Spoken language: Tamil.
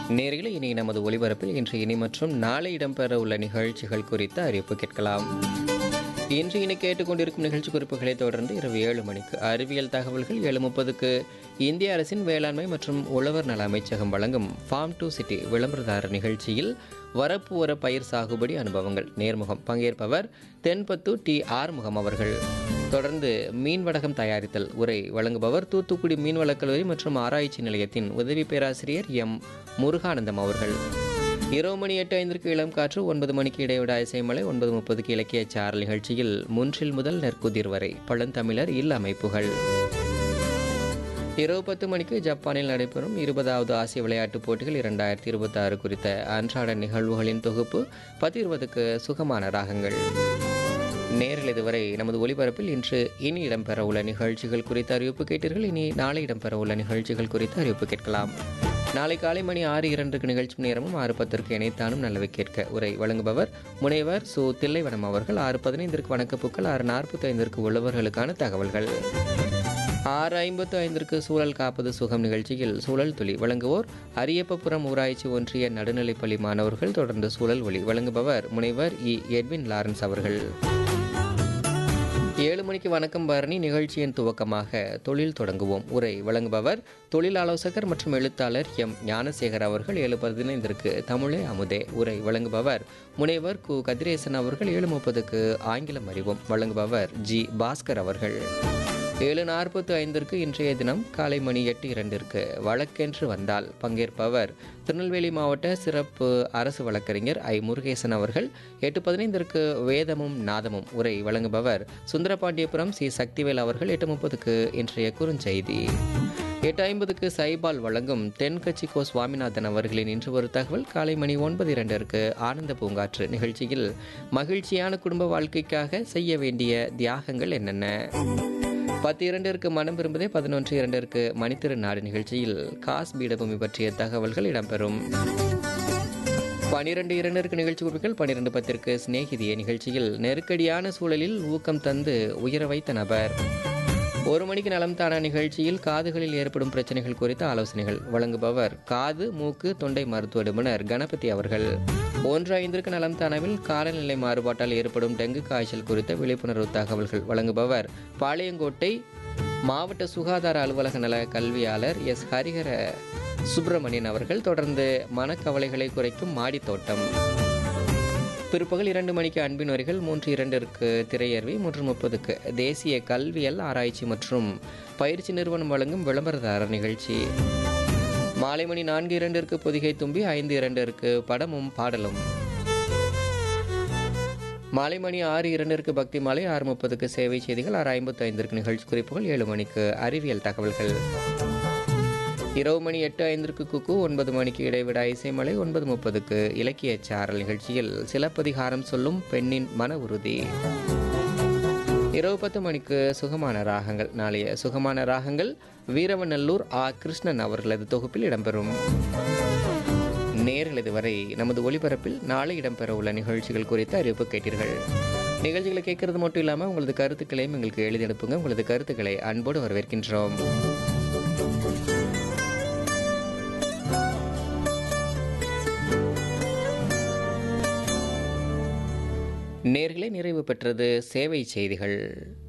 நேரில் இனி நமது ஒலிபரப்பில் இன்று இனி மற்றும் நாளை இடம்பெற உள்ள நிகழ்ச்சிகள் குறித்த அறிவிப்பு கேட்கலாம் இன்று இனி கேட்டுக்கொண்டிருக்கும் நிகழ்ச்சி குறிப்புகளை தொடர்ந்து இரவு ஏழு மணிக்கு அறிவியல் தகவல்கள் ஏழு முப்பதுக்கு இந்திய அரசின் வேளாண்மை மற்றும் உழவர் நல அமைச்சகம் வழங்கும் ஃபார்ம் டு சிட்டி விளம்பரதாரர் நிகழ்ச்சியில் வரப்பு உர பயிர் சாகுபடி அனுபவங்கள் நேர்முகம் பங்கேற்பவர் தென்பத்து டி ஆறுமுகம் அவர்கள் தொடர்ந்து மீன் வடகம் தயாரித்தல் உரை வழங்குபவர் தூத்துக்குடி மீன்வளக் கல்லூரி மற்றும் ஆராய்ச்சி நிலையத்தின் உதவி பேராசிரியர் எம் முருகானந்தம் அவர்கள் இரவு மணி எட்டு ஐந்திற்கு இளம் காற்று ஒன்பது மணிக்கு இடைவிட இசைமலை ஒன்பது முப்பதுக்கு இலக்கிய சாரல் நிகழ்ச்சியில் முன்றில் முதல் நெற்குதிர் வரை பழந்தமிழர் இல் அமைப்புகள் இரவு பத்து மணிக்கு ஜப்பானில் நடைபெறும் இருபதாவது ஆசிய விளையாட்டுப் போட்டிகள் இரண்டாயிரத்தி இருபத்தாறு குறித்த அன்றாட நிகழ்வுகளின் தொகுப்பு பத்து இருபதுக்கு சுகமான ராகங்கள் நேரில் இதுவரை நமது ஒலிபரப்பில் இன்று இனி இடம்பெற உள்ள நிகழ்ச்சிகள் குறித்த அறிவிப்பு கேட்டீர்கள் இனி நாளை இடம்பெற உள்ள நிகழ்ச்சிகள் குறித்த அறிவிப்பு கேட்கலாம் நாளை காலை மணி ஆறு இரண்டுக்கு நிகழ்ச்சி நேரமும் ஆறு பத்திற்கு இணைத்தானும் நல்லவை கேட்க உரை வழங்குபவர் முனைவர் சு தில்லைவனம் அவர்கள் ஆறு பதினைந்திற்கு வணக்கப்பூக்கள் ஆறு நாற்பத்தி ஐந்திற்கு உள்ளவர்களுக்கான தகவல்கள் ஆறு ஐம்பத்து ஐந்திற்கு சூழல் காப்பது சுகம் நிகழ்ச்சியில் சூழல் துளி வழங்குவோர் அரியப்பபுரம் ஊராட்சி ஒன்றிய நடுநிலைப்பள்ளி மாணவர்கள் தொடர்ந்து சூழல் ஒளி வழங்குபவர் முனைவர் இ எட்வின் லாரன்ஸ் அவர்கள் ஏழு மணிக்கு வணக்கம் பரணி நிகழ்ச்சியின் துவக்கமாக தொழில் தொடங்குவோம் உரை வழங்குபவர் தொழில் ஆலோசகர் மற்றும் எழுத்தாளர் எம் ஞானசேகர் அவர்கள் ஏழு பதினைந்திற்கு தமிழே அமுதே உரை வழங்குபவர் முனைவர் கு கதிரேசன் அவர்கள் ஏழு முப்பதுக்கு ஆங்கிலம் அறிவோம் வழங்குபவர் ஜி பாஸ்கர் அவர்கள் ஏழு நாற்பத்து ஐந்திற்கு இன்றைய தினம் காலை மணி எட்டு இரண்டிற்கு வழக்கென்று வந்தால் பங்கேற்பவர் திருநெல்வேலி மாவட்ட சிறப்பு அரசு வழக்கறிஞர் ஐ முருகேசன் அவர்கள் எட்டு பதினைந்திற்கு வேதமும் நாதமும் உரை வழங்குபவர் சுந்தரபாண்டியபுரம் சி சக்திவேல் அவர்கள் எட்டு முப்பதுக்கு இன்றைய குறுஞ்செய்தி எட்டு ஐம்பதுக்கு சைபால் வழங்கும் தென்கட்சி கோ சுவாமிநாதன் அவர்களின் இன்று ஒரு தகவல் காலை மணி ஒன்பது இரண்டிற்கு ஆனந்த பூங்காற்று நிகழ்ச்சியில் மகிழ்ச்சியான குடும்ப வாழ்க்கைக்காக செய்ய வேண்டிய தியாகங்கள் என்னென்ன பத்து இரண்டிற்கு மனம் விரும்புதே பதினொன்று இரண்டிற்கு மணித்திரு நாடு நிகழ்ச்சியில் காஸ் பீடபூமி பற்றிய தகவல்கள் இடம்பெறும் பனிரெண்டு இரண்டிற்கு நிகழ்ச்சி குறிப்புகள் பனிரெண்டு பத்திற்கு சிநேகிதிய நிகழ்ச்சியில் நெருக்கடியான சூழலில் ஊக்கம் தந்து உயர வைத்த நபர் ஒரு மணிக்கு நலம் தானா நிகழ்ச்சியில் காதுகளில் ஏற்படும் பிரச்சனைகள் குறித்த ஆலோசனைகள் வழங்குபவர் காது மூக்கு தொண்டை மருத்துவ நிபுணர் கணபதி அவர்கள் ஒன்று ஐந்திற்கு நலம் தானாவில் காலநிலை மாறுபாட்டால் ஏற்படும் டெங்கு காய்ச்சல் குறித்த விழிப்புணர்வு தகவல்கள் வழங்குபவர் பாளையங்கோட்டை மாவட்ட சுகாதார அலுவலக நல கல்வியாளர் எஸ் ஹரிஹர சுப்பிரமணியன் அவர்கள் தொடர்ந்து மனக்கவலைகளை குறைக்கும் மாடித்தோட்டம் பிற்பகல் இரண்டு மணிக்கு அன்பின் வரிகள் மூன்று இரண்டிற்கு திரையர்வி மூன்று முப்பதுக்கு தேசிய கல்வியல் ஆராய்ச்சி மற்றும் பயிற்சி நிறுவனம் வழங்கும் விளம்பரதாரர் நிகழ்ச்சி மாலை மணி நான்கு இரண்டிற்கு பொதிகை தும்பி ஐந்து இரண்டிற்கு படமும் பாடலும் மாலை மணி ஆறு இரண்டிற்கு பக்தி மாலை ஆறு முப்பதுக்கு சேவை செய்திகள் ஆறு ஐம்பத்தி ஐந்திற்கு நிகழ்ச்சி குறிப்புகள் ஏழு மணிக்கு அறிவியல் தகவல்கள் இரவு மணி எட்டு ஐந்திற்கு குக்கு ஒன்பது மணிக்கு இடைவிடா இசைமலை ஒன்பது முப்பதுக்கு இலக்கிய சாரல் நிகழ்ச்சியில் சிலப்பதிகாரம் சொல்லும் பெண்ணின் மன உறுதி இரவு பத்து மணிக்கு சுகமான ராகங்கள் நாளைய சுகமான ராகங்கள் வீரவநல்லூர் ஆ கிருஷ்ணன் அவர்களது தொகுப்பில் இடம்பெறும் நேரில் இதுவரை நமது ஒளிபரப்பில் நாளை இடம்பெற உள்ள நிகழ்ச்சிகள் குறித்த அறிவிப்பு கேட்டீர்கள் நிகழ்ச்சிகளை கேட்கறது மட்டும் இல்லாமல் உங்களது கருத்துக்களையும் எங்களுக்கு எழுதி அனுப்புங்க உங்களது கருத்துக்களை அன்போடு வரவேற்கின்றோம் நேர்களே நிறைவு பெற்றது சேவை செய்திகள்